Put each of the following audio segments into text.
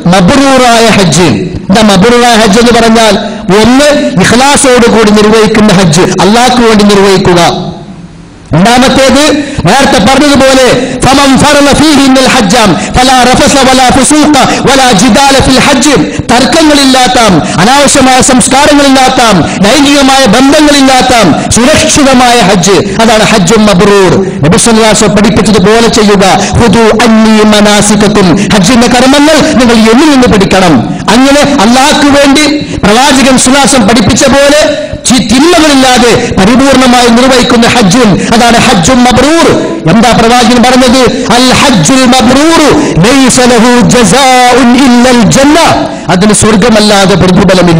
മബറൂറായ ഹജ്ജ് എന്താ മബറൂറായ ഹജ്ജ് എന്ന് പറഞ്ഞാൽ ഒന്ന് ഇഖ്ലാസോടുകൂടി നിർവഹിക്കുന്ന ഹജ്ജ് അള്ളാഹ്ക്ക് വേണ്ടി നിർവഹിക്കുക രണ്ടാമത്തേത് നേരത്തെ പറഞ്ഞതുപോലെ ഫമൻ ഫറള ഫീഹിന്നൽ ഹജ്ജാം ഫലാ റഫസ വലാ ഫുസൂഖ വലാ ജിദാല ഫിൽ ഹജ്ജ് തർക്കങ്ങളില്ലാത്ത അനാവശ്യമായ സംസ്കാരങ്ങളില്ലാത്ത ലൈംഗികമായ ബന്ധങ്ങളില്ലാത്ത സുരക്ഷിതമായ ഹജ്ജ് അതാണ് ഹജ്ജും മബ്രൂർ നബി സല്ലല്ലാഹു അലൈഹി വസല്ലം പഠിപ്പിച്ചതുപോലെ ചെയ്യുക ഹുദു അന്നി മനാസികക്കും ഹജ്ജിന്റെ കർമ്മങ്ങൾ നിങ്ങൾ എന്നിൽ നിന്ന് പഠിക്കണം അങ്ങനെ അള്ളാഹ്ക്ക് വേണ്ടി പ്രവാചകൻ സുലാസം പഠിപ്പിച്ച പോലെ ചി- തിന്മകളില്ലാതെ പരിപൂർണമായി നിർവഹിക്കുന്ന ഹജ്ജും അതാണ് ഹജ്ജും മബ്രൂർ എന്താ പ്രവാചകൻ പറഞ്ഞത് അൽ ഹജ്ജുൽ മബ്രൂർ ലൈസ ലഹു ജസാഉൻ ഇല്ലൽ ജന്ന അതിന് സ്വർഗമല്ലാതെ പ്രതിഫലമില്ല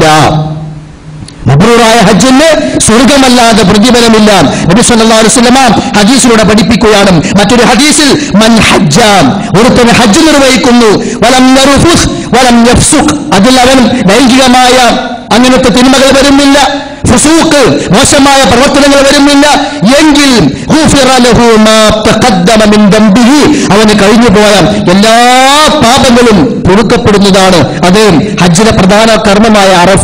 മബ്രൂറായ ഹജ്ജിന് സ്വർഗമല്ലാതെ പ്രതിഫലമില്ല നബി സല്ലല്ലാഹു അലൈഹി വസല്ലമ ഹദീസിലൂടെ പഠിപ്പിക്കുകയാണ് മറ്റൊരു ഹദീസിൽ മൻ ഹജ്ജ ഒരുത്തൻ ഹജ്ജ് നിർവഹിക്കുന്നു വലം യർഫുസ് വലം യഫ്സുഖ് അതിൽ അവൻ ലൈംഗികമായ അങ്ങനത്തെ തിന്മകൾ വരുന്നില്ല ഫുസൂക്ക് മോശമായ പ്രവർത്തനങ്ങൾ വരുന്നില്ല എങ്കിൽ ഗുഫിറ ലഹു മാ തഖദ്ദമ മിൻ ദംബിഹി അവന് കഴിഞ്ഞു പോയ എല്ലാ പാപങ്ങളും പൊറുക്കപ്പെടുന്നതാണ് അത് ഹജ്ജിന്റെ പ്രധാന കർമ്മമായ അറഫ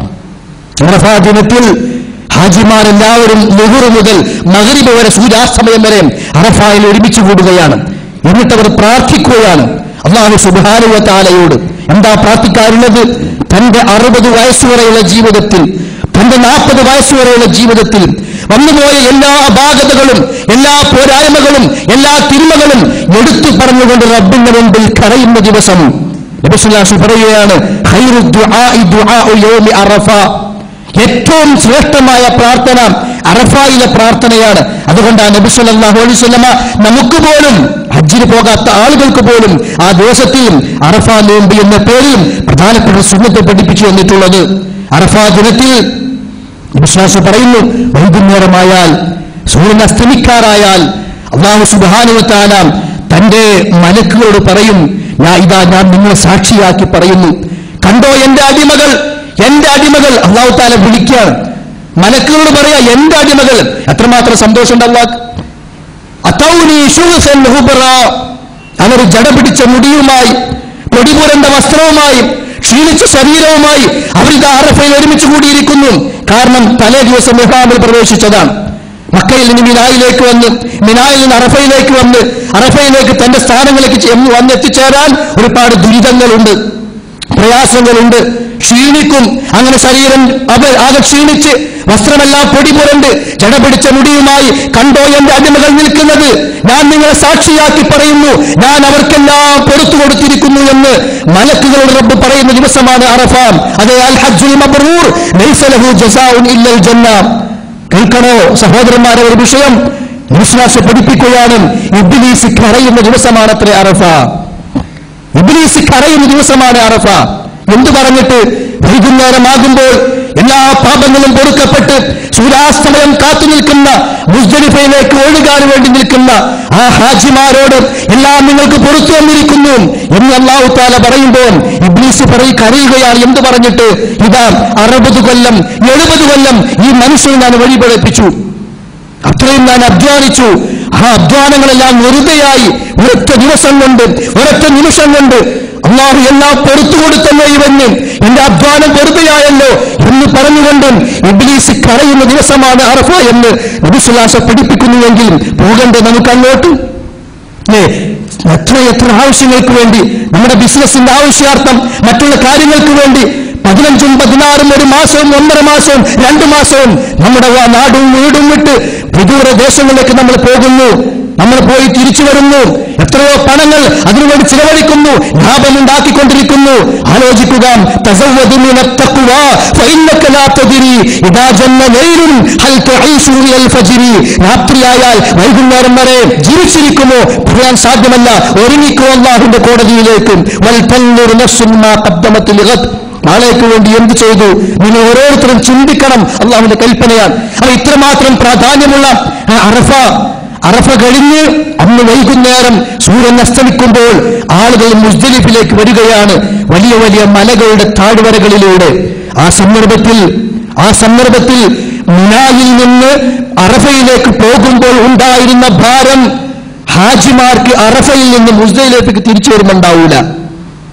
അറഫ ദിനത്തിൽ ഹാജിമാരെല്ലാവരും ലുഹുറു മുതൽ മകരിബ് വരെ സൂര്യാസ്തമയം വരെ അറഫായിൽ ഒരുമിച്ച് കൂടുകയാണ് എന്നിട്ട് അവർ പ്രാർത്ഥിക്കുകയാണ് അള്ളാഹു സുബാനുവ താലയോട് എന്താ പ്രാർത്ഥിക്കാറുള്ളത് തന്റെ അറുപത് വയസ്സുവരെയുള്ള ജീവിതത്തിൽ തന്റെ നാൽപ്പത് വയസ്സുവരെയുള്ള ജീവിതത്തിൽ വന്നുപോയ എല്ലാ അപാകതകളും എല്ലാ പോരായ്മകളും എല്ലാ തിന്മകളും എടുത്തു പറഞ്ഞുകൊണ്ട് റബ്ബിന്റെ മുമ്പിൽ കരയുന്ന ദിവസം നബിസുല്ലാസ് പറയുകയാണ് ഖൈറു ദുആഇ ദുആഉ യൗമി അറഫ ഏറ്റവും ശ്രേഷ്ഠമായ പ്രാർത്ഥന അറഫായിലെ പ്രാർത്ഥനയാണ് അതുകൊണ്ടാണ് നബി സല്ലല്ലാഹു അലൈഹി വസല്ലമ നമുക്ക് പോലും ഹജ്ജിന് പോകാത്ത ആളുകൾക്ക് പോലും ആ ദിവസത്തെയും അറഫ നോമ്പ് എന്ന പേരിൽ പ്രധാനപ്പെട്ട സുന്നത്തെ പഠിപ്പിച്ചു വന്നിട്ടുള്ളത് അറഫ ദിനത്തിൽ വിശ്വാസം പറയുന്നു വൈകുന്നേരമായാൽ സൂര്യൻ അസ്തമിക്കാറായാൽ അള്ളാഹു സുബാനുവത്താല തന്റെ മലക്കുകളോട് പറയും ഞാൻ ഇതാ ഞാൻ നിങ്ങളെ സാക്ഷിയാക്കി പറയുന്നു കണ്ടോ എന്റെ അടിമകൾ എന്റെ അടിമകൾ അള്ളാഹു താല വിളിക്കുകയാണ് മലക്കുകളോട് പറയാ എന്റെ അടിമകൾ എത്രമാത്രം സന്തോഷമുണ്ട് അള്ളാഹ് അത്തൗനി ശൂസൻ ഹുബറ അവർ ജട പിടിച്ച മുടിയുമായി പൊടിപുരണ്ട വസ്ത്രവുമായി ക്ഷീണിച്ച ശരീരവുമായി അവരിത് അറഫയിൽ ഒരുമിച്ച് കൂടിയിരിക്കുന്നു കാരണം തലേ ദിവസം മെഹ്റാമിൽ പ്രവേശിച്ചതാണ് മക്കയിൽ നിന്ന് മിനായിലേക്ക് വന്ന് മിനായിൽ നിന്ന് അറഫയിലേക്ക് വന്ന് അറഫയിലേക്ക് തന്റെ സ്ഥാനങ്ങളിലേക്ക് ചെന്ന് വന്നെത്തിച്ചേരാൻ ഒരുപാട് ദുരിതങ്ങളുണ്ട് പ്രയാസങ്ങളുണ്ട് ക്ഷീണിക്കും അങ്ങനെ ശരീരം അവ ആകെ ക്ഷീണിച്ച് വസ്ത്രമെല്ലാം പൊടി പുരണ്ട് ജട പിടിച്ച മുടിയുമായി കണ്ടോ എന്റെ അടിമകൾ നിൽക്കുന്നത് ഞാൻ നിങ്ങളെ സാക്ഷിയാക്കി പറയുന്നു ഞാൻ അവർക്കെല്ലാം പൊറത്തു കൊടുത്തിരിക്കുന്നു എന്ന് മലക്കുകളോട് റബ്ബ് പറയുന്ന ദിവസമാണ് അറഫാം അതെ അൽ ഹജ്ജുൽ മബ്റൂർ ലൈസ ലഹു ജസാഉൻ ഇല്ലൽ ജന്ന കേൾക്കണോ സഹോദരന്മാരെ ഒരു വിഷയം വിശ്വാസ പഠിപ്പിക്കുകയാണ് ഇബ്ലീസ് കരയുന്ന ദിവസമാണത്രേ അറഫ ഇബ്ലീസ് കരയുന്ന ദിവസമാണ് അറഫ എന്തു പറഞ്ഞിട്ട് വൈകുന്നേരമാകുമ്പോൾ എല്ലാ പാപങ്ങളും പൊറുക്കപ്പെട്ട് സൂര്യാസ്തമയം കാത്തു നിൽക്കുന്ന മുസ്ദലിഫയിലേക്ക് ഒഴുകാൻ വേണ്ടി നിൽക്കുന്ന ആ ഹാജിമാരോട് എല്ലാം നിങ്ങൾക്ക് പൊറത്തു വന്നിരിക്കുന്നു എന്ന് അള്ളാഹു താല പറയുമ്പോൾ ഇബ്ലീസ് പറയി കരയുകയാണ് എന്ത് പറഞ്ഞിട്ട് ഇതാ അറുപത് കൊല്ലം എഴുപത് കൊല്ലം ഈ മനുഷ്യനെ ഞാൻ വഴിപഴപ്പിച്ചു അത്രയും ഞാൻ അധ്വാനിച്ചു ആ അധ്വാനങ്ങളെല്ലാം വെറുതെയായി ഒരൊറ്റ ദിവസം കൊണ്ട് ഒരൊറ്റ നിമിഷം കൊണ്ട് അള്ളാഹു എല്ലാം പൊറത്തു കൊടുത്തല്ലോ ഇവന് എന്റെ അധ്വാനം വെറുതെയായല്ലോ എന്ന് പറഞ്ഞുകൊണ്ട് ഇബ്ലീസ് കരയുന്ന ദിവസമാണ് അറഫ എന്ന് നബിസുലാസ പഠിപ്പിക്കുന്നുവെങ്കിൽ പോകണ്ടേ നമുക്ക് അങ്ങോട്ട് ഏ, എത്ര എത്ര ആവശ്യങ്ങൾക്ക് വേണ്ടി നമ്മുടെ ബിസിനസിന്റെ ആവശ്യാർത്ഥം മറ്റുള്ള കാര്യങ്ങൾക്ക് വേണ്ടി പതിനഞ്ചും പതിനാറും ഒരു മാസവും ഒന്നര മാസവും രണ്ടു മാസവും നമ്മുടെ ആ നാടും വീടും വിട്ട് വിദൂര ദേശങ്ങളിലേക്ക് നമ്മൾ പോകുന്നു നമ്മൾ പോയി തിരിച്ചു വരുന്നു എത്രയോ പണങ്ങൾ അതിനുവേണ്ടി ചിലവഴിക്കുന്നു ലാഭമുണ്ടാക്കിക്കൊണ്ടിരിക്കുന്നു ആലോചിക്കുക തസവ്വദു മിന التقوى فإنك لا تدري إذا جن ليل هل تعيش إلى الفجر രാത്രിയായാൽ വൈകുന്നേരം വരെ ജീവിച്ചിരിക്കുമോ പറയാൻ സാധ്യമല്ല ഒരുങ്ങിക്കോ അള്ളാഹുന്റെ കോടതിയിലേക്ക് വൽ തൻദുർ നഫ്സുൻ മാ ഖദ്ദമത് ലിഗദ് നാളേക്ക് വേണ്ടി എന്ത് ചെയ്തു നിങ്ങൾ ഓരോരുത്തരും ചിന്തിക്കണം അള്ളാഹുവിന്റെ കൽപ്പനയാണ് അത് ഇത്രമാത്രം പ്രാധാന്യമുള്ള ആ അറഫ അറഫ കഴിഞ്ഞ് അന്ന് വൈകുന്നേരം സൂര്യൻ അസ്തമിക്കുമ്പോൾ ആളുകൾ മുസ്ദലിഫിലേക്ക് വരികയാണ് വലിയ വലിയ മലകളുടെ താഴ്വരകളിലൂടെ ആ സന്ദർഭത്തിൽ ആ സന്ദർഭത്തിൽ മിനായിൽ നിന്ന് അറഫയിലേക്ക് പോകുമ്പോൾ ഉണ്ടായിരുന്ന ഭാരം ഹാജിമാർക്ക് അറഫയിൽ നിന്ന് മുസ്ദലിലേക്ക് തിരിച്ചു വരുമ്പോണ്ടാവൂല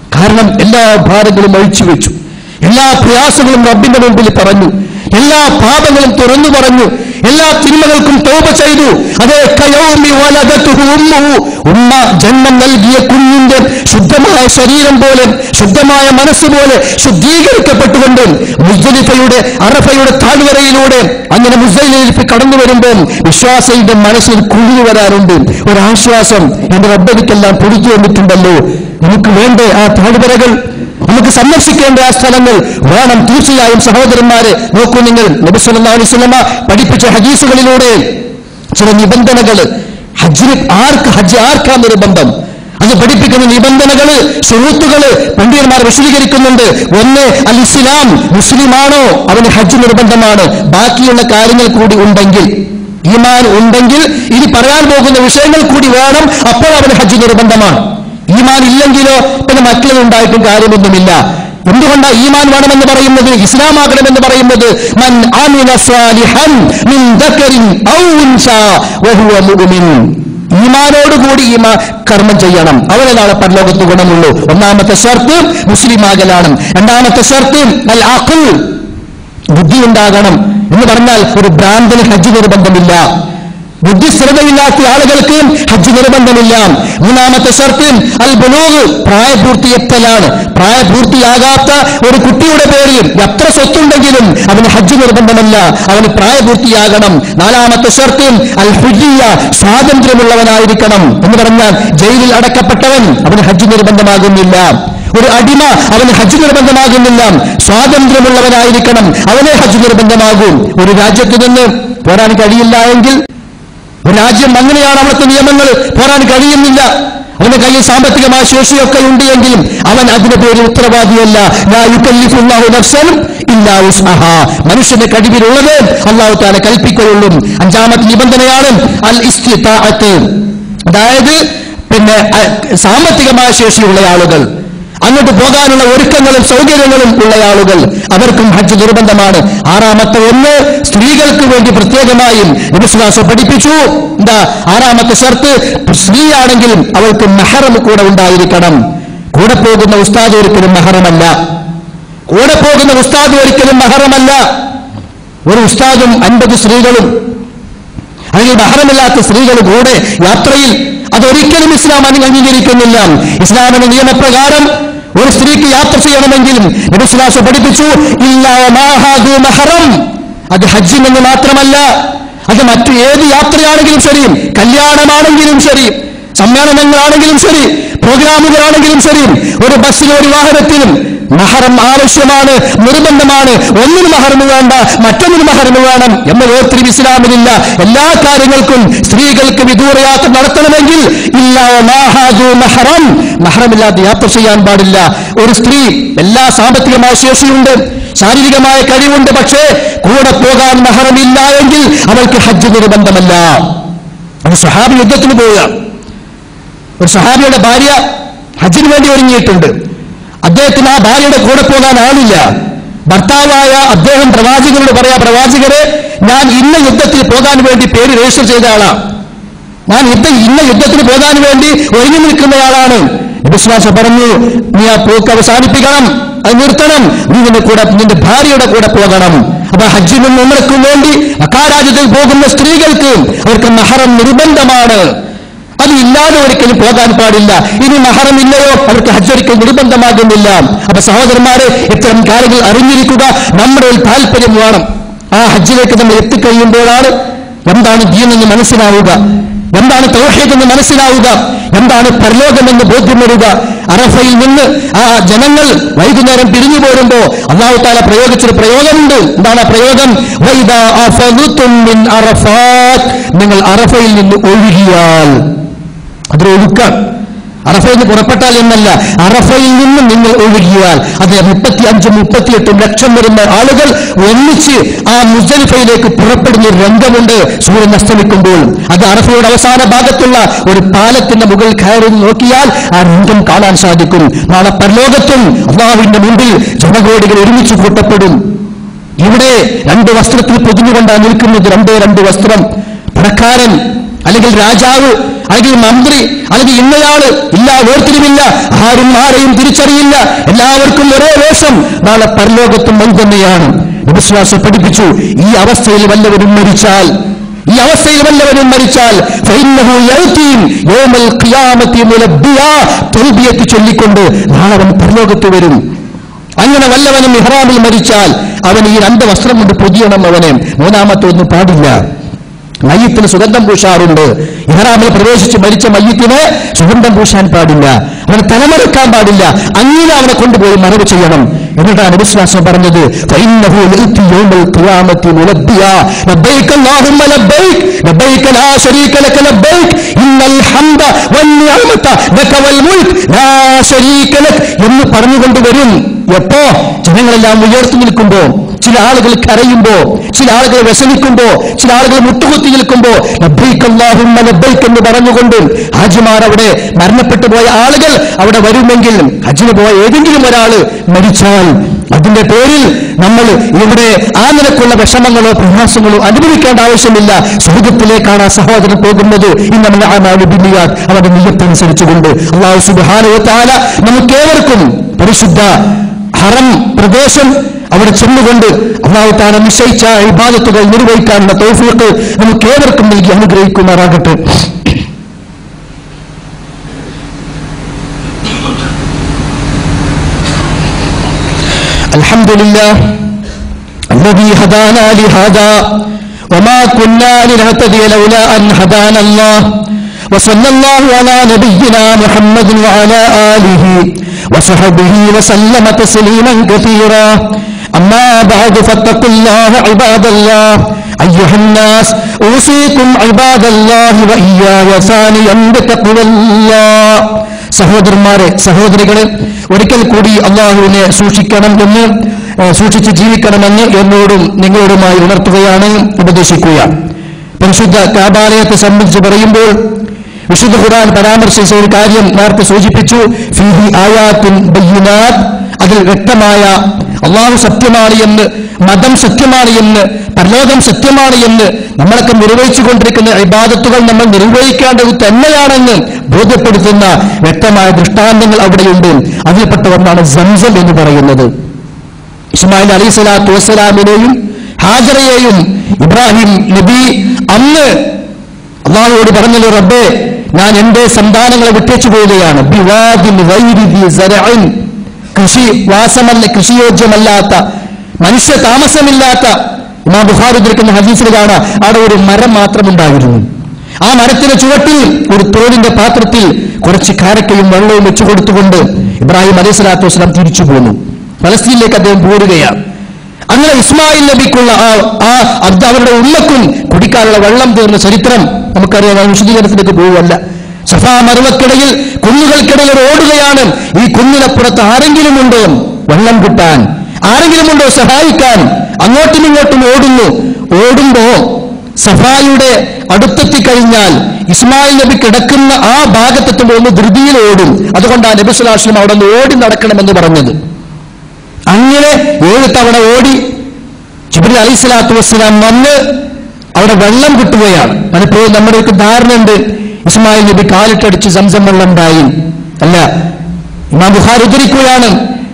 കാരണം എല്ലാ ഭാരങ്ങളും അഴിച്ചു വെച്ചു എല്ലാ പ്രയാസങ്ങളും റബ്ബിന്റെ മുമ്പിൽ പറഞ്ഞു എല്ലാ പാപങ്ങളും തുറന്നു പറഞ്ഞു എല്ലാ തിന്മകൾക്കും തോപ ചെയ്തു അതേ കയൗമി വലദത്തുഹു ഉമ്മുഹു. ഉമ്മ ജന്മം നൽകിയ കുഞ്ഞിന്റെ ശുദ്ധമായ ശരീരം പോലെ ശുദ്ധമായ മനസ്സ് പോലെ ശുദ്ധീകരിക്കപ്പെട്ടുകൊണ്ട് മുസ്ദലിഫയുടെ അറഫയുടെ താഴ്വരയിലൂടെ അങ്ങനെ മുസ്ദലിഫ് കടന്നു വരുമ്പോൾ വിശ്വാസിയുടെ മനസ്സിൽ കുഴിഞ്ഞു വരാറുണ്ട് ഒരാശ്വാസം എന്റെ റബ്ബനിക്കെല്ലാം പൊടിച്ചു വന്നിട്ടുണ്ടല്ലോ നമുക്ക് വേണ്ടേ ആ താഴ്വരകൾ നമുക്ക് സന്ദർശിക്കേണ്ട ആ സ്ഥലങ്ങൾ വേണം തീർച്ചയായും സഹോദരന്മാരെ നോക്കൂ നിങ്ങൾ നബി സല്ലല്ലാഹു അലൈഹി വസല്ലമ പഠിപ്പിച്ച ഹദീസുകളിലൂടെ ചില നിബന്ധനകൾ ഹജ്ജിന് ആർക്ക് ഹജ്ജ് ആർക്കാ നിർബന്ധം അത് പഠിപ്പിക്കുന്ന നിബന്ധനകള് സുഹൃത്തുക്കള് പണ്ഡിതന്മാർ വിശദീകരിക്കുന്നുണ്ട് ഒന്ന് അൽ ഇസ്ലാം മുസ്ലിമാണോ അവന് ഹജ്ജ് നിർബന്ധമാണ് ബാക്കിയുള്ള കാര്യങ്ങൾ കൂടി ഉണ്ടെങ്കിൽ ഈമാൻ ഉണ്ടെങ്കിൽ ഇനി പറയാൻ പോകുന്ന വിഷയങ്ങൾ കൂടി വേണം അപ്പോൾ അവന് ഹജ്ജ് നിർബന്ധമാണ് ഈമാൻ ഇല്ലെങ്കിലോ പിന്നെ മറ്റുള്ളത് ഉണ്ടായിട്ടും കാര്യമൊന്നുമില്ല എന്തുകൊണ്ടാണ് ഈമാൻ വേണമെന്ന് പറയുന്നത് ഇസ്ലാം ആകണമെന്ന് പറയുന്നത് മൻ അമില സ്വാലിഹൻ മിൻ ദക്കറിൻ ഔ ഉൻസാ വഹുവ മുഅ്മിൻ ഈമാനോടുകൂടി ഈമാ കർമ്മം ചെയ്യണം അവരെ നാളെ പരലോകത്ത് ഗുണമുള്ളൂ ഒന്നാമത്തെ ഷർത്ത് മുസ്ലിം ആകലാണ് രണ്ടാമത്തെ ഷർത്ത് അൽ അഖിൽ ബുദ്ധി ഉണ്ടാകണം എന്ന് പറഞ്ഞാൽ ഒരു ഭ്രാന്തന് ഹജ്ജ് നിർബന്ധമില്ല ബുദ്ധിസ്ഥിരതയില്ലാത്ത ആളുകൾക്ക് ഹജ്ജ് നിർബന്ധമില്ല മൂന്നാമത്തെ ഷർത്ത് അൽ ബുലൂഗ് പ്രായപൂർത്തിയെത്തലാണ് പ്രായപൂർത്തിയാകാത്ത ഒരു കുട്ടിയുടെ പേരിൽ എത്ര സ്വത്തുണ്ടെങ്കിലും അവന് ഹജ്ജ് നിർബന്ധമല്ല അവന് പ്രായപൂർത്തിയാകണം നാലാമത്തെ ഷർത്ത് അൽ ഹുജിയ സ്വാതന്ത്ര്യമുള്ളവനായിരിക്കണം എന്ന് പറഞ്ഞാൽ ജയിലിൽ അടക്കപ്പെട്ടവൻ അവന് ഹജ്ജ് നിർബന്ധമാകുന്നില്ല ഒരു അടിമ അവന് ഹജ്ജ് നിർബന്ധമാകുന്നില്ല സ്വാതന്ത്ര്യമുള്ളവനായിരിക്കണം അവനെ ഹജ്ജ് നിർബന്ധമാകും ഒരു രാജ്യത്ത് നിന്ന് പോരാൻ കഴിയില്ല എങ്കിൽ ഒരു രാജ്യം അങ്ങനെയാണ് അവിടുത്തെ നിയമങ്ങൾ പോരാൻ കഴിയുന്നില്ല അവന്റെ കയ്യിൽ സാമ്പത്തികമായ ശേഷിയൊക്കെ ഉണ്ട് എങ്കിലും അവൻ അതിന്റെ പേരിൽ ഉത്തരവാദിയല്ല ലാ യുകല്ലിഫുല്ലാഹു നഫ്സൻ ഇല്ലാ വുസ്അഹാ. മനുഷ്യന്റെ കഴിവിലുള്ളത് അള്ളാഹു താല കൽപ്പിക്കുകയുള്ളൂ അഞ്ചാമത്തെ നിബന്ധനയാണ് അൽ ഇസ്തിതാഅത്ത് അതായത് പിന്നെ അഹ്, സാമ്പത്തികമായ ശേഷിയുള്ള ആളുകൾ അങ്ങോട്ട് പോകാനുള്ള ഒരുക്കങ്ങളും സൗകര്യങ്ങളും ഉള്ള ആളുകൾ അവർക്കും ഹജ്ജ് നിർബന്ധമാണ് ആറാമത്തെ ഒന്ന് സ്ത്രീകൾക്ക് വേണ്ടി പ്രത്യേകമായും വിശ്വാസം പഠിപ്പിച്ചു എന്താ ആറാമത്തെ ഷർത്ത് സ്ത്രീയാണെങ്കിലും അവൾക്ക് മെഹറം കൂടെ ഉണ്ടായിരിക്കണം കൂടെ പോകുന്ന ഉസ്താദ് ഒരിക്കലും മെഹറമല്ല കൂടെ പോകുന്ന ഉസ്താദ് ഒരിക്കലും മെഹറമല്ല ഒരു ഉസ്താദും അൻപത് സ്ത്രീകളും അല്ലെങ്കിൽ ബഹറമില്ലാത്ത സ്ത്രീകൾ കൂടെ യാത്രയിൽ അതൊരിക്കലും ഇസ്ലാം അനു- അംഗീകരിക്കുന്നില്ല ഇസ്ലാമിന്റെ നിയമപ്രകാരം ഒരു സ്ത്രീക്ക് യാത്ര ചെയ്യണമെങ്കിലും നബിസ്ലാസ് പഠിപ്പിച്ചു ഇല്ലാ മാഹാദു മഹറം അത് ഹജ്ജിൽ നിന്ന് മാത്രമല്ല അത് മറ്റു ഏത് യാത്രയാണെങ്കിലും ശരി കല്യാണമാണെങ്കിലും ശരി സമ്മേളനങ്ങളാണെങ്കിലും ശരി പ്രോഗ്രാമുകളാണെങ്കിലും ശരി ഒരു ബസ്സിലും ഒരു വാഹനത്തിലും മഹറം ആവശ്യമാണ് നിർബന്ധമാണ് ഒന്നിന് മഹർമ് വേണ്ട മറ്റൊന്നിന് മഹർമ് വേണം എന്ന വേർതിരിവ് ഇസ്ലാമിലില്ല എല്ലാ കാര്യങ്ങൾക്കും സ്ത്രീകൾക്ക് വിദൂരയാത്ര നടത്തണമെങ്കിൽ ഇല്ല മാഹാദു മഹറം മഹറമില്ലാതെ യാത്ര ചെയ്യാൻ പാടില്ല ഒരു സ്ത്രീ എല്ലാ സാമ്പത്തികമായ ശേഷിയുണ്ട് ശാരീരികമായ കഴിവുണ്ട് പക്ഷേ കൂടെ പോകാൻ മഹറമില്ല എങ്കിൽ അവൾക്ക് ഹജ്ജ് നിർബന്ധമല്ല അത് സഹാബി യുദ്ധത്തിന് പോവുക ഒരു സഹാബിയുടെ ഭാര്യ ഹജ്ജിന് വേണ്ടി ഒരുങ്ങിയിട്ടുണ്ട് അദ്ദേഹത്തിന് ആ ഭാര്യയുടെ കൂടെ പോകാൻ ആളില്ല ഭർത്താവായ അദ്ദേഹം പ്രവാചകരോട് പറയാ പ്രവാചകരെ ഞാൻ ഇന്ന യുദ്ധത്തിൽ പോകാൻ വേണ്ടി പേര് രജിസ്റ്റർ ചെയ്ത ആളാണ് ഞാൻ യുദ്ധ ഇന്ന യുദ്ധത്തിന് പോകാൻ വേണ്ടി ഒരുങ്ങി നിൽക്കുന്നയാളാണ് വിശ്വാസം പറഞ്ഞു നീ ആ പോക്ക് അവസാനിപ്പിക്കണം അത് നിർത്തണം നീ നിന്റെ കൂടെ നിന്റെ ഭാര്യയുടെ കൂടെ പോകണം അപ്പൊ ഹജ്ജിനും ഉമ്രക്കും വേണ്ടി അക്കാരാജ്യത്തിൽ പോകുന്ന സ്ത്രീകൾക്ക് അവർക്ക് മഹറം നിർബന്ധമാണ് അത് ഇല്ലാതെ ഒരിക്കലും പോകാൻ പാടില്ല ഇനി മഹറം ഇല്ലയോ അവർക്ക് ഹജ്ജ് ഒരിക്കലും നിർബന്ധമാകുന്നില്ല അപ്പൊ സഹോദരന്മാരെ ഇത്തരം കാര്യങ്ങൾ അറിഞ്ഞിരിക്കുക നമ്മുടെ ഒരു താല്പര്യം വേണം ആ ഹജ്ജിലേക്ക് നമ്മൾ എത്തിക്കഴിയുമ്പോഴാണ് എന്താണ് ദീനെന്ന് മനസ്സിലാവുക എന്താണ് തൗഹീദ് എന്ന് മനസ്സിലാവുക എന്താണ് പരലോകമെന്ന് ബോധ്യം വരിക അറഫയിൽ നിന്ന് ആ ജനങ്ങൾ വൈകുന്നേരം പിരിഞ്ഞു പോരുമ്പോ അള്ളാഹു താല പ്രയോഗിച്ചൊരു പ്രയോഗമുണ്ട് എന്താണ് ആ പ്രയോഗം വൈദാ അഫളുതും മിൻ അറഫാത്ത്. നിങ്ങൾ അറഫയിൽ നിന്ന് ഒഴുകിയാൽ അതൊരു ഒഴുക്കാണ് അറഫയിൽ നിന്ന് പുറപ്പെട്ടാൽ എന്നല്ല അറഫയിൽ നിന്ന് നിങ്ങൾ ഒഴുകിയാൽ അത് മുപ്പത്തി അഞ്ചും മുപ്പത്തിയെട്ടും ലക്ഷം വരുന്ന ആളുകൾ ഒന്നിച്ച് ആ മുസലിഫയിലേക്ക് പുറപ്പെടുന്ന ഒരു രംഗമുണ്ട് സൂര്യൻ അസ്തമിക്കുമ്പോൾ അത് അറഫയുടെ അവസാന ഭാഗത്തുള്ള ഒരു പാലത്തിന്റെ മുകളിൽ കയറി നോക്കിയാൽ ആ രംഗം കാണാൻ സാധിക്കും നാളെ പരലോകത്തും അള്ളാഹുവിന്റെ മുമ്പിൽ ജനകോടികൾ ഒരുമിച്ച് കൂട്ടപ്പെടും ഇവിടെ രണ്ട് വസ്ത്രത്തിൽ പൊതിഞ്ഞുകൊണ്ടാണ് നിൽക്കുന്നത് രണ്ടേ രണ്ട് വസ്ത്രം പണക്കാരൻ അല്ലെങ്കിൽ രാജാവ് അല്ലെങ്കിൽ മന്ത്രി അല്ലെങ്കിൽ ഇന്നയാള് ഇല്ല വേർതിരിവില്ല ആരും ആരെയും തിരിച്ചറിയില്ല എല്ലാവർക്കും ഒരേ വേഷം നാളെ പരലോകത്തും അത് തന്നെയാണ് വിശ്വാസം പഠിപ്പിച്ചു ഈ അവസ്ഥയിൽ വല്ലവരും മരിച്ചാൽ ഈ അവസ്ഥയിൽ വല്ലവരും മരിച്ചാൽ ഫഇന്നഹു യഅ്തീം യൗമൽ ഖിയാമത്തി മുലബ്ബിയാ തൽബിയത്ത് ചൊല്ലിക്കൊണ്ട് നാളെ അവൻ പരലോകത്ത് വരും അങ്ങനെ വല്ലവനും ഇഹ്റാമിൽ മരിച്ചാൽ അവൻ ഈ രണ്ട് വസ്ത്രം കൊണ്ട് പൊതിയണം അവനെ മൂന്നാമത്തെ ഒന്നും പാടില്ല മയ്യത്തിന് സുഗന്ധം പൂശാറുണ്ട് ഇഹ്റാമിൽ പ്രവേശിച്ച് മരിച്ച മയ്യത്തിന് സുഗന്ധം പൂശാൻ പാടില്ല അവനെ തലമറക്കാൻ പാടില്ല അങ്ങനെ അവനെ കൊണ്ടുപോയി മറവ് ചെയ്യണം എന്നിട്ടാണ് വിശ്വാസം പറഞ്ഞത് فإنه يأتي يوم القيامة ملبيا لبيك اللهم لبيك لبيك لا شريك لك لبيك إن الحمد والنعمة لك والملك لا شريك لك എന്ന് പറഞ്ഞുകൊണ്ട് വരും എപ്പോ ജനങ്ങളെല്ലാം ഉയർത്തു നിൽക്കുമ്പോ ചില ആളുകൾ കരയുമ്പോ ചില ആളുകൾ വിഷമിക്കുമ്പോ ചില ആളുകൾ മുട്ടുകുത്തി നിൽക്കുമ്പോ ലബ്ബൈക്ക് അല്ലാഹുമ്മ ലബ്ബൈക്ക് എന്ന് പറഞ്ഞുകൊണ്ട് ഹാജിമാർ അവിടെ മരണപ്പെട്ടു പോയ ആളുകൾ അവിടെ വരുമെങ്കിൽ ഹജ്ജിന് പോയ ഏതെങ്കിലും ഒരാൾ മരിച്ചാൽ അതിന്റെ പേരിൽ നമ്മൾ ഇവിടെ ആ നിലക്കുള്ള വിഷമങ്ങളോ പ്രയാസങ്ങളോ അനുഭവിക്കേണ്ട ആവശ്യമില്ല സ്വർഗത്തിലേക്കാണ് ആ സഹോദരൻ പോകുന്നത് ഇന്നലെ അവന്റെ നിയത്തനുസരിച്ചുകൊണ്ട് അള്ളാഹു സുബാനോ താല നമുക്കേവർക്കും പരിശുദ്ധ ഹറം പ്രദേശം അവിടെ ചെന്നുകൊണ്ട് അള്ളാഹു താല നിശ്ചയിച്ച ഇബാദത്തുകൾ നിർവഹിക്കാനുള്ള തൗഫീഖ് നമുക്ക് ഏവർക്കും നൽകി അനുഗ്രഹിക്കുമാറാകട്ടെ الحمد لله الذي هدانا لهذا وما كنا لنهتدي لولا أن هدانا الله وصلى الله على نبينا محمد وعلى آله وصحبه وسلم تسليما كثيرا أما بعد فاتقوا الله عباد الله أيها الناس أوصيكم عباد الله وإياي ثانيا بتقوى الله സഹോദരന്മാരെ സഹോദരികളെ ഒരിക്കൽ കൂടി അള്ളാഹുവിനെ സൂക്ഷിക്കണം എന്ന് ഏഹ്, സൂക്ഷിച്ച് ജീവിക്കണമെന്ന് എന്നോടും നിങ്ങളോടുമായി ഉണർത്തുകയാണ് ഉപദേശിക്കുകയാണ് പരിശുദ്ധ കാബാലയത്തെ സംബന്ധിച്ച് പറയുമ്പോൾ വിശുദ്ധ ഖുർആൻ പരാമർശിച്ച ഒരു കാര്യം നേരത്തെ സൂചിപ്പിച്ചു ഫീഹി ആയാത്തുൻ ബയ്യിനാത്ത് അതിൽ വ്യക്തമായ അള്ളാഹു സത്യമാണ് എന്ന് മതം സത്യമാണ് എന്ന് പരലോകം സത്യമാണ് എന്ന് നമ്മളൊക്കെ നിർവഹിച്ചു കൊണ്ടിരിക്കുന്ന ഇബാദത്തുകൾ നമ്മൾ നിർവഹിക്കേണ്ടത് തന്നെയാണെന്ന് ബോധ്യപ്പെടുത്തുന്ന വ്യക്തമായ ദൃഷ്ടാന്തങ്ങൾ അവിടെയുണ്ട് അതിൽപ്പെട്ട ഒന്നാണ് സംസം എന്ന് പറയുന്നത് ഇസ്മായിൽ അലി സ്വലാത്തു വസ്സലാമിനെയും ഹാജറയെയും ഇബ്രാഹിം നബി അന്ന് അള്ളാഹുവോട് പറഞ്ഞല്ലോ റബ്ബേ ഞാൻ എന്റെ സന്താനങ്ങളെ വിട്ടേച്ചു പോവുകയാണ് ബിവാദിൻ ഗൈരി ദി സറഇൻ. കൃഷി വാസമല്ല കൃഷിയോജ്യമല്ലാത്ത മനുഷ്യ താമസമില്ലാത്ത ഇമാം ബുഖാരി ഉദ്ധരിക്കുന്ന ഹദീസിൽ കാണാം അവിടെ ഒരു മരം മാത്രമുണ്ടായിരുന്നു ആ മരത്തിന്റെ ചുവട്ടിൽ ഒരു തോലിന്റെ പാത്രത്തിൽ കുറച്ച് കാരക്കയും വെള്ളവും വെച്ചു കൊടുത്തുകൊണ്ട് ഇബ്രാഹിം അലൈഹി സ്വലാത്തു വസ്സലാം തിരിച്ചു പോന്നു ഫലസ്തീനിലേക്ക് അദ്ദേഹം പോരുകയാണ് അങ്ങനെ ഇസ്മായിൽ നബിക്കുള്ള ആ ആ അത് അവരുടെ ഉമ്മക്കും കുടിക്കാനുള്ള വെള്ളം തീർന്ന ചരിത്രം നമുക്കറിയാം ഞാൻ വിശദീകരണത്തിലേക്ക് പോവുകയല്ല സഫാ മറുവക്കിടയിൽ കുന്നുകൾക്കിടയിൽ ഓടുകയാണ് ഈ കുന്നിനപ്പുറത്ത് ആരെങ്കിലും ഉണ്ടോ വെള്ളം കിട്ടാൻ ആരെങ്കിലും ഉണ്ടോ സഹായിക്കാൻ അങ്ങോട്ടും ഇങ്ങോട്ടും ഓടുന്നു ഓടുമ്പോ സഫായുടെ അടുത്തെത്തി കഴിഞ്ഞാൽ ഇസ്മായിൽ നബി കിടക്കുന്ന ആ ഭാഗത്തെത്തുമ്പോൾ ഒന്ന് ധൃതിയിൽ ഓടും അതുകൊണ്ടാണ് നബി സുലാസ്ലം അവിടെ നിന്ന് ഓടി നടക്കണമെന്ന് പറഞ്ഞത് അങ്ങനെ ഏഴ് തവണ ഓടി ജിബ്രീൽ അലൈഹി സ്വലാത്തു വസ്സലാം വന്ന് അവിടെ വെള്ളം കിട്ടുകയാണ് പലപ്പോഴും നമ്മുടെ ഒക്കെ ധാരണയുണ്ട് ഇസ്മായിൽ നബി കാലിട്ടടിച്ച് സംസം വെള്ളം ഉണ്ടായി അല്ല ഇമാം ബുഖാർ ഉദ്ധരിക്കുകയാണ്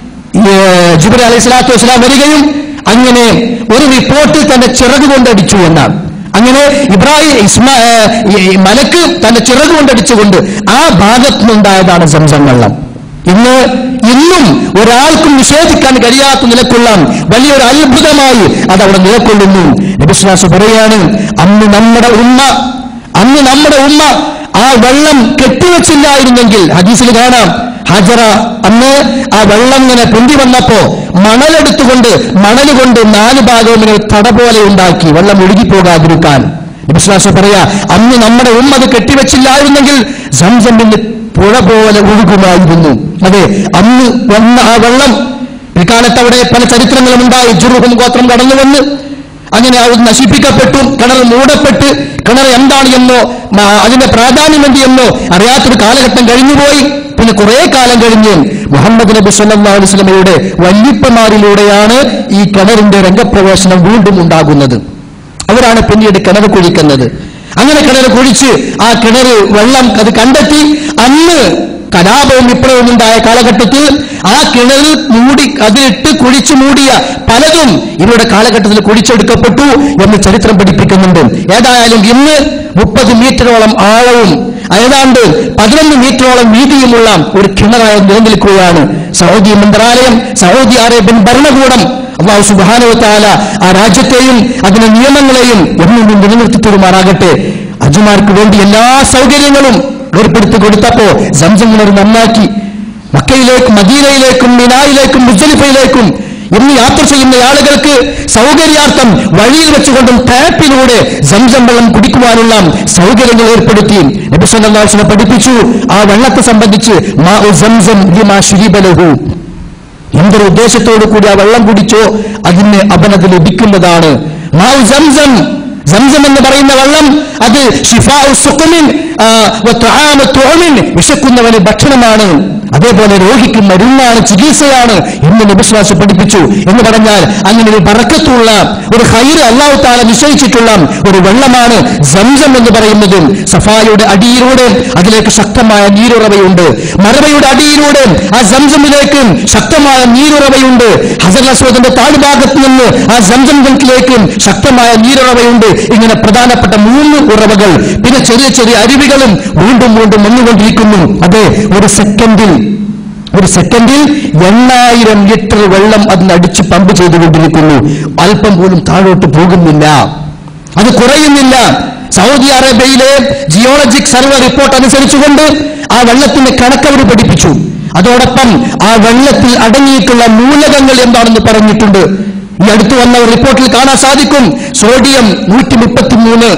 ജിബ്രീൽ അലൈഹി സ്വലാത്തു വസ്സലാം വരികയും അങ്ങനെ ഒരു റിപ്പോർട്ടിൽ തന്റെ ചിറക് കൊണ്ടടിച്ചു എന്നാണ് അങ്ങനെ ഇബ്രാഹിം ഇസ്മാ ഏർ, ഈ മലക്ക് തന്റെ ചിറക് കൊണ്ടടിച്ചുകൊണ്ട് ആ ഭാഗത്തു നിന്നുണ്ടായതാണ് സംസം വെള്ളം ഇന്ന് ഇന്നും ഒരാൾക്കും നിഷേധിക്കാൻ കഴിയാത്ത നിലക്കുള്ള വലിയൊരു അത്ഭുതമായി അത് അവിടെ നിലകൊള്ളുന്നു നബിസ്വാസ് പറയാണ് അന്ന് നമ്മുടെ ഉമ്മ അന്ന് നമ്മുടെ ഉമ്മ ആ വെള്ളം കെട്ടിവെച്ചില്ലായിരുന്നെങ്കിൽ ഹദീസിൽ കാണാം ഹജറ അന്ന് ആ വെള്ളം ഇങ്ങനെ പൊന്തി വന്നപ്പോ മണലെടുത്തുകൊണ്ട് മണൽ കൊണ്ട് നാല് ഭാഗവും ഇങ്ങനെ തട പോലെ ഉണ്ടാക്കി വെള്ളം ഒഴുകിപ്പോകാതിരിക്കാൻ വിശ്വാസം പറയാ അന്ന് നമ്മുടെ ഉമ്മ അത് കെട്ടിവെച്ചില്ലായിരുന്നെങ്കിൽ സംസം ഇന്ന് പുഴ പോലെ ഒഴുകുമായിരുന്നു അതെ അന്ന് വന്ന ആ വെള്ളം പിൽക്കാലത്ത് അവിടെ പല ചരിത്രങ്ങളും ഉണ്ടായി ജുറുഹും ഗോത്രം കടന്നു വന്ന് അങ്ങനെ അത് നശിപ്പിക്കപ്പെട്ടു കിണർ മൂടപ്പെട്ട് കിണർ എന്താണ് എന്നോ മ- അതിന്റെ പ്രാധാന്യം എന്ത് എന്നോ അറിയാത്തൊരു കാലഘട്ടം കഴിഞ്ഞുപോയി പിന്നെ കുറെ കാലം കഴിഞ്ഞ് മുഹമ്മദ് നബി സല്ലല്ലാഹു അലൈഹി വസല്ലമയുടെ വല്യപ്പമാരിലൂടെയാണ് ഈ കിണറിന്റെ രംഗപ്രവേശനം വീണ്ടും ഉണ്ടാകുന്നത് അവരാണ് പിന്നീട് കിണർ കുഴിക്കുന്നത് അങ്ങനെ കിണർ കുഴിച്ച് ആ കിണർ വെള്ളം അത് കണ്ടെത്തി അന്ന് കലാപവും വിപ്ലവവും ഉണ്ടായ കാലഘട്ടത്തിൽ ആ കിണറിൽ മൂടി അതിലിട്ട് കുഴിച്ചു മൂടിയ പലതും ഇവരുടെ കാലഘട്ടത്തിൽ കുഴിച്ചെടുക്കപ്പെട്ടു എന്ന് ചരിത്രം പഠിപ്പിക്കുന്നുണ്ട് ഏതായാലും ഇന്ന് മുപ്പത് മീറ്ററോളം ആഴവും ഏതാണ്ട് പതിനൊന്ന് മീറ്ററോളം വീതിയുമുള്ള ഒരു കിണറായി നിലനിൽക്കുകയാണ് സൗദി മന്ത്രാലയം സൗദി അറേബ്യൻ ഭരണകൂടം അള്ളാഹു സുബാനുവത്താല ആ രാജ്യത്തെയും അതിന്റെ നിയമങ്ങളെയും എന്നും നിലനിർത്തി തരുമാറാകട്ടെ അജുമാർക്ക് വേണ്ടി എല്ലാ സൗകര്യങ്ങളും ഏർപ്പെടുത്തി കൊടുത്തപ്പോ സംസം കിണർ നന്നാക്കി മക്കയിലേക്കും മദീനയിലേക്കും മിനായിലേക്കും മുസ്ലിഫയിലേക്കും ഇന്ന് യാത്ര ചെയ്യുന്ന ആളുകൾക്ക് സൗകര്യാർത്ഥം വഴിയിൽ വെച്ചുകൊണ്ടും ടാപ്പിലൂടെ സംസം വെള്ളം കുടിക്കുവാനുള്ള സൗകര്യങ്ങൾ ഏർപ്പെടുത്തി നബിസ്വല്ലാസിനെ പഠിപ്പിച്ചു ആ വെള്ളത്തെ സംബന്ധിച്ച് മാ ഉ സംസം ലിമാ ശുരീബലഹു എന്തൊരു ഉദ്ദേശത്തോടു കൂടി ആ വെള്ളം കുടിച്ചോ അതിന് അവനത് ലഭിക്കുന്നതാണ് മാഉ സംസം സംസം എന്ന് പറയുന്ന വെള്ളം അത് ഷിഫാഉ സുഖമിൻ ആ, വത്വആമു തുഅമിൻ വിശക്കുന്നവന് ഭക്ഷണമാണ് അതേപോലെ രോഗിക്ക് മരുന്നാണ് ചികിത്സയാണ് എന്ന് നബിശ്വാസ പഠിപ്പിച്ചു എന്ന് പറഞ്ഞാൽ അങ്ങനെ ഒരു ബറക്കത്തുള്ള ഒരു ഹൈർ അള്ളാഹു താല നിശ്ചയിച്ചിട്ടുള്ള ഒരു വെള്ളമാണ് സംസം എന്ന് പറയുന്നത് സഫായുടെ അടിയിലൂടെ അതിലേക്ക് ശക്തമായ നീരുറവയുണ്ട് മറവയുടെ അടിയിലൂടെ ആ സംസമിലേക്ക് ശക്തമായ നീരുറവയുണ്ട് ഹസൻ അസ്വദിന്റെ താഴ്ഭാഗത്ത് നിന്ന് ആ സംസം കിണറ്റിലേക്ക് ശക്തമായ നീരുറവയുണ്ട് ഇങ്ങനെ പ്രധാനപ്പെട്ട മൂന്ന് ഉറവകൾ പിന്നെ ചെറിയ ചെറിയ അരുവികളും വീണ്ടും വീണ്ടും വന്നുകൊണ്ടിരിക്കുന്നു അതെ ഒരു സെക്കൻഡിൽ ഒരു സെക്കൻഡിൽ എണ്ണായിരം ലിറ്റർ വെള്ളം അതിനടിച്ച് പമ്പ് ചെയ്തുകൊണ്ടിരിക്കുന്നു അല്പം പോലും താഴോട്ട് പോകുന്നില്ല അത് കുറയുന്നില്ല സൗദി അറേബ്യയിലെ ജിയോളജിക് സർവേ റിപ്പോർട്ട് അനുസരിച്ചുകൊണ്ട് ആ വെള്ളത്തിന്റെ കണക്കവർ പഠിപ്പിച്ചു അതോടൊപ്പം ആ വെള്ളത്തിൽ അടങ്ങിയിട്ടുള്ള മൂലകങ്ങൾ എന്താണെന്ന് പറഞ്ഞിട്ടുണ്ട് ഈ അടുത്ത് വന്ന ഒരു റിപ്പോർട്ടിൽ കാണാൻ സാധിക്കും സോഡിയം നൂറ്റി മുപ്പത്തിമൂന്ന്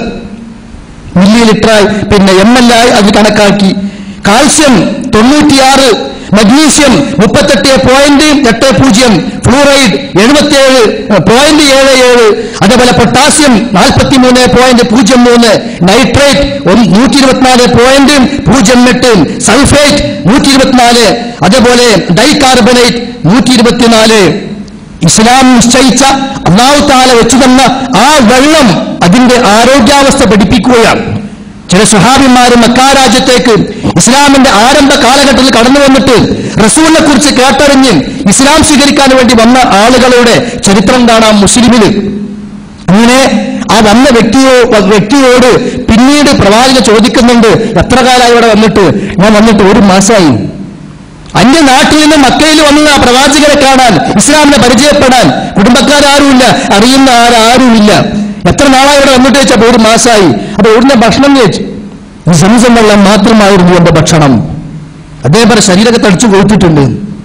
മില്ലി ലിറ്ററായി പിന്നെ എം എൽ ആയി അത് കണക്കാക്കി കാൽസ്യം തൊണ്ണൂറ്റിയാറ് മഗ്നീഷ്യം മുപ്പത്തെട്ട് പോയിന്റ് എട്ട് പൂജ്യം ഫ്ലൂറൈഡ് എഴുപത്തിയേഴ് പോയിന്റ് ഏഴ് ഏഴ് അതേപോലെ പൊട്ടാസ്യം നാൽപ്പത്തിമൂന്ന് പോയിന്റ് പൂജ്യം മൂന്ന് നൈട്രേറ്റ് നൂറ്റി ഇരുപത്തിനാല് പോയിന്റ് പൂജ്യം എട്ട് സൾഫേറ്റ് നൂറ്റി ഇരുപത്തിനാല് അതേപോലെ ഡൈകാർബണേറ്റ് നൂറ്റി ഇരുപത്തിനാല് ഇസ്ലാം നിശ്ചയിച്ച അള്ളാഹു താല വെച്ചു തന്ന ആ വെള്ളം അതിന്റെ ആരോഗ്യാവസ്ഥ പഠിപ്പിക്കുകയാണ് ചില സുഹാബിമാരും മക്കാരാജ്യത്തേക്ക് ഇസ്ലാമിന്റെ ആരംഭ കാലഘട്ടത്തിൽ കടന്നു വന്നിട്ട് റസൂലിനെ കുറിച്ച് കേട്ടറിഞ്ഞ് ഇസ്ലാം സ്വീകരിക്കാൻ വേണ്ടി വന്ന ആളുകളുടെ ചരിത്രം കാണാം മുസ്ലിമില് അങ്ങനെ ആ വന്ന വ്യക്തിയോ വ്യക്തിയോട് പിന്നീട് പ്രവാചക ചോദിക്കുന്നുണ്ട് എത്ര കാലമായി ഇവിടെ വന്നിട്ട് ഞാൻ വന്നിട്ട് ഒരു മാസമായി അന്യ നാട്ടിൽ നിന്ന് മക്കയിൽ വന്ന ആ പ്രവാചകരെ കാണാൻ ഇസ്ലാമിനെ പരിചയപ്പെടാൻ കുടുംബക്കാരാരുമില്ല അറിയുന്ന ആരാരുമില്ല എത്ര നാളായി ഇവിടെ വന്നിട്ട് വെച്ചപ്പോ ഒരു മാസമായി അപ്പൊ എവിടുന്ന ഭക്ഷണം ചോദിച്ചു ഈ സംസം വെള്ളം മാത്രമായിരുന്നു എന്റെ ഭക്ഷണം അതേപോലെ ശരീരത്തെ തടിച്ചു കൊടുത്തിട്ടുണ്ട്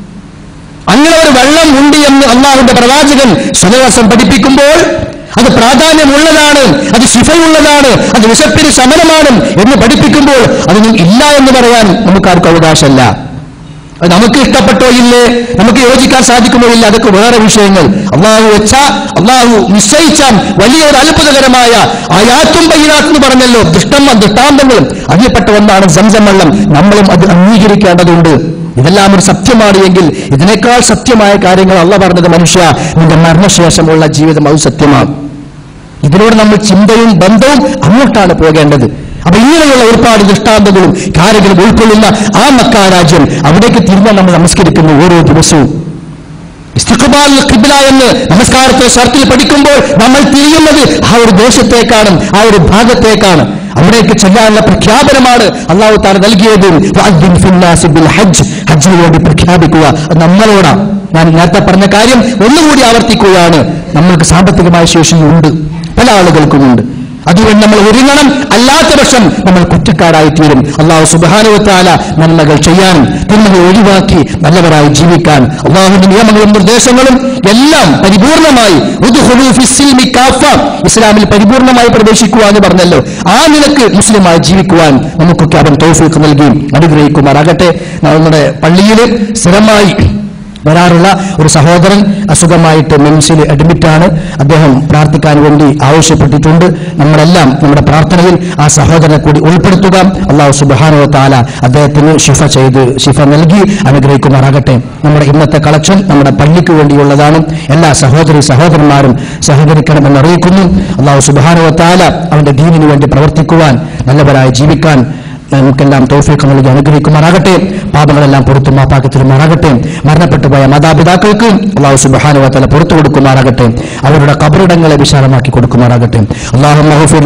അങ്ങനെ ഒരു വെള്ളം ഉണ്ട് എന്ന് അള്ളാഹുന്റെ പ്രവാചകൻ സുലവാസം പഠിപ്പിക്കുമ്പോൾ അത് പ്രാധാന്യമുള്ളതാണ് അത് ശിഫയുള്ളതാണ് അത് വിശപ്പിന് ശമനമാണ് എന്ന് പഠിപ്പിക്കുമ്പോൾ അതൊന്നും ഇല്ല എന്ന് പറയാൻ നമുക്കാർക്കും അവകാശമല്ല അത് നമുക്ക് ഇഷ്ടപ്പെട്ടോ ഇല്ലേ നമുക്ക് യോജിക്കാൻ സാധിക്കുമോ ഇല്ല അതൊക്കെ വേറെ വിഷയങ്ങൾ അള്ളാഹു വെച്ച അള്ളാഹു നിശ്ചയിച്ച വലിയ ഒരു അത്ഭുതകരമായ ആയാത്തും ബൈനാത്ത് എന്ന് പറഞ്ഞല്ലോ ദൃഷ്ടം ദൃഷ്ടാന്തങ്ങളും അതിൽപ്പെട്ട ഒന്നാണ് സംസം വെള്ളം നമ്മളും അത് അംഗീകരിക്കേണ്ടതുണ്ട് ഇതെല്ലാം ഒരു സത്യമാണ് എങ്കിൽ ഇതിനേക്കാൾ സത്യമായ കാര്യങ്ങൾ അള്ള പറഞ്ഞത് മനുഷ്യ നിന്റെ മരണശേഷമുള്ള ജീവിതം അത് സത്യമാണ് ഇതിലൂടെ നമ്മൾ ചിന്തയും ബന്ധവും അങ്ങോട്ടാണ് പോകേണ്ടത് അപ്പൊ ഇങ്ങനെയുള്ള ഒരുപാട് ദൃഷ്ടാന്തങ്ങളും കാര്യങ്ങളും ഉൾക്കൊള്ളുന്ന ആ മക്ക രാജ്യം അവിടേക്ക് തിരിഞ്ഞാൽ നമ്മൾ നമസ്കരിക്കുന്നു ഓരോ ദിവസവും ഇസ്തിഖ്ബാൽ ഖിബ്ല എന്ന് നമസ്കാരത്തെ ഷർത്തിൽ പഠിക്കുമ്പോൾ നമ്മൾ തിരിയുന്നത് ആ ഒരു ദേശത്തേക്കാണ് ആ ഒരു ഭാഗത്തേക്കാണ് അവിടേക്ക് ചെല്ലാനുള്ള പ്രഖ്യാപനമാണ് അള്ളാഹു താല നൽകിയത് വഅദ്ദിൻ ഫിന്നാസി ബിൽ ഹജ്ജ് ഹജ്ജിന് വേണ്ടി പ്രഖ്യാപിക്കുക അത് നമ്മളോടാ ഞാൻ നേരത്തെ പറഞ്ഞ കാര്യം ഒന്നുകൂടി ആവർത്തിക്കുകയാണ് നമ്മൾക്ക് സാമ്പത്തികമായ ശേഷിയുണ്ട് പല ആളുകൾക്കുമുണ്ട് അതുകൊണ്ട് നമ്മൾ ഒരുങ്ങണം അല്ലാത്ത പക്ഷം നമ്മൾ കുറ്റക്കാരായി തീരും അള്ളാഹു സുബാനുവത്താല നന്മകൾ ചെയ്യാനും തിന്മകൾ ഒഴിവാക്കി നല്ലവരായി ജീവിക്കാൻ അള്ളാഹുവിന്റെ നിയമങ്ങളും നിർദ്ദേശങ്ങളും എല്ലാം പരിപൂർണമായി ഉദ്ഖുലൂ ഫിസ്സിൽമി കാഫ. ഇസ്ലാമിൽ പരിപൂർണമായി പ്രവേശിക്കുക എന്ന് പറഞ്ഞല്ലോ ആ നിലക്ക് മുസ്ലിമായി ജീവിക്കുവാൻ നമുക്കൊക്കെ അവൻ തൗഫീഖ് നൽകി അനുഗ്രഹിക്കുമാറാകട്ടെ നമ്മുടെ പള്ളിയിൽ സ്ഥിരമായി വരാറുള്ള ഒരു സഹോദരൻ അസുഖമായിട്ട് മെൻസിൽ അഡ്മിറ്റാണ് അദ്ദേഹം പ്രാർത്ഥിക്കാൻ വേണ്ടി ആവശ്യപ്പെട്ടിട്ടുണ്ട് നമ്മളെല്ലാം നമ്മുടെ പ്രാർത്ഥനയിൽ ആ സഹോദരനെ കൂടി ഉൾപ്പെടുത്തുക അള്ളാഹു സുബാനോ താല അദ്ദേഹത്തിന് ശിഫ ചെയ്ത് ശിഫ നൽകി അനുഗ്രഹിക്കുമാറാകട്ടെ നമ്മുടെ ഇന്നത്തെ കളക്ഷൻ നമ്മുടെ പള്ളിക്ക് വേണ്ടിയുള്ളതാണ് എല്ലാ സഹോദരി സഹോദരന്മാരും സഹകരിക്കണമെന്ന് അറിയിക്കുന്നു അള്ളാഹു സുബാനോ താല അവന്റെ ദീനിനു വേണ്ടി പ്രവർത്തിക്കുവാൻ നല്ലവരായി ജീവിക്കാൻ നമുക്കെല്ലാം തോഫീക്ക് നൽകി അനുഗ്രഹിക്കുമാറാകട്ടെ പാപങ്ങളെല്ലാം പുറത്തു മാപ്പാക്കി തരുമാറാകട്ടെ മരണപ്പെട്ടു പോയ മാതാപിതാക്കൾക്ക് അള്ളാഹു സുബാനുവത്തല പുറത്തു കൊടുക്കുമാറാകട്ടെ അവരുടെ കബറിടങ്ങളെ വിശാലമാക്കി കൊടുക്കുമാറാകട്ടെ അള്ളാഹു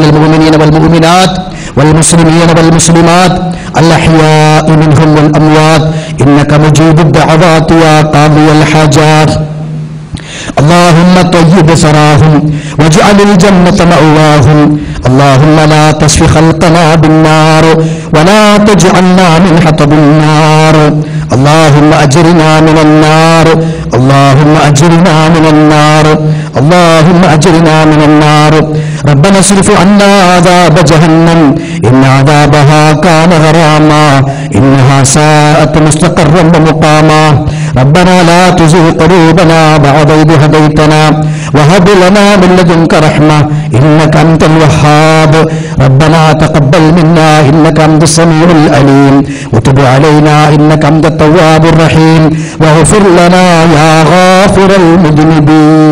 والمسلمين والمسلمات الأحياء منهم والأموات إنك مجيب الدعوات يا قاضي الحاجات اللهم طيب ثراهم واجعل الجنة مأواهم اللهم لا تشف خلقنا بالنار ولا تجعلنا من حطب النار اللهم أجرنا من النار اللهم أجرنا من النار اللهم أجرنا من النار ربنا اصرف عنا عذاب جهنم إن عذابها كان غراما إنها ساءت مستقرا ومقاما ربنا لا تزغ قلوبنا بعد إذ هديتنا وهب لنا من لدنك رحمة إنك أنت الوهاب ربنا تقبل منا إنك أنت السميع العليم وتب علينا إنك أنت التواب الرحيم واغفر لنا يا غافر المذنبين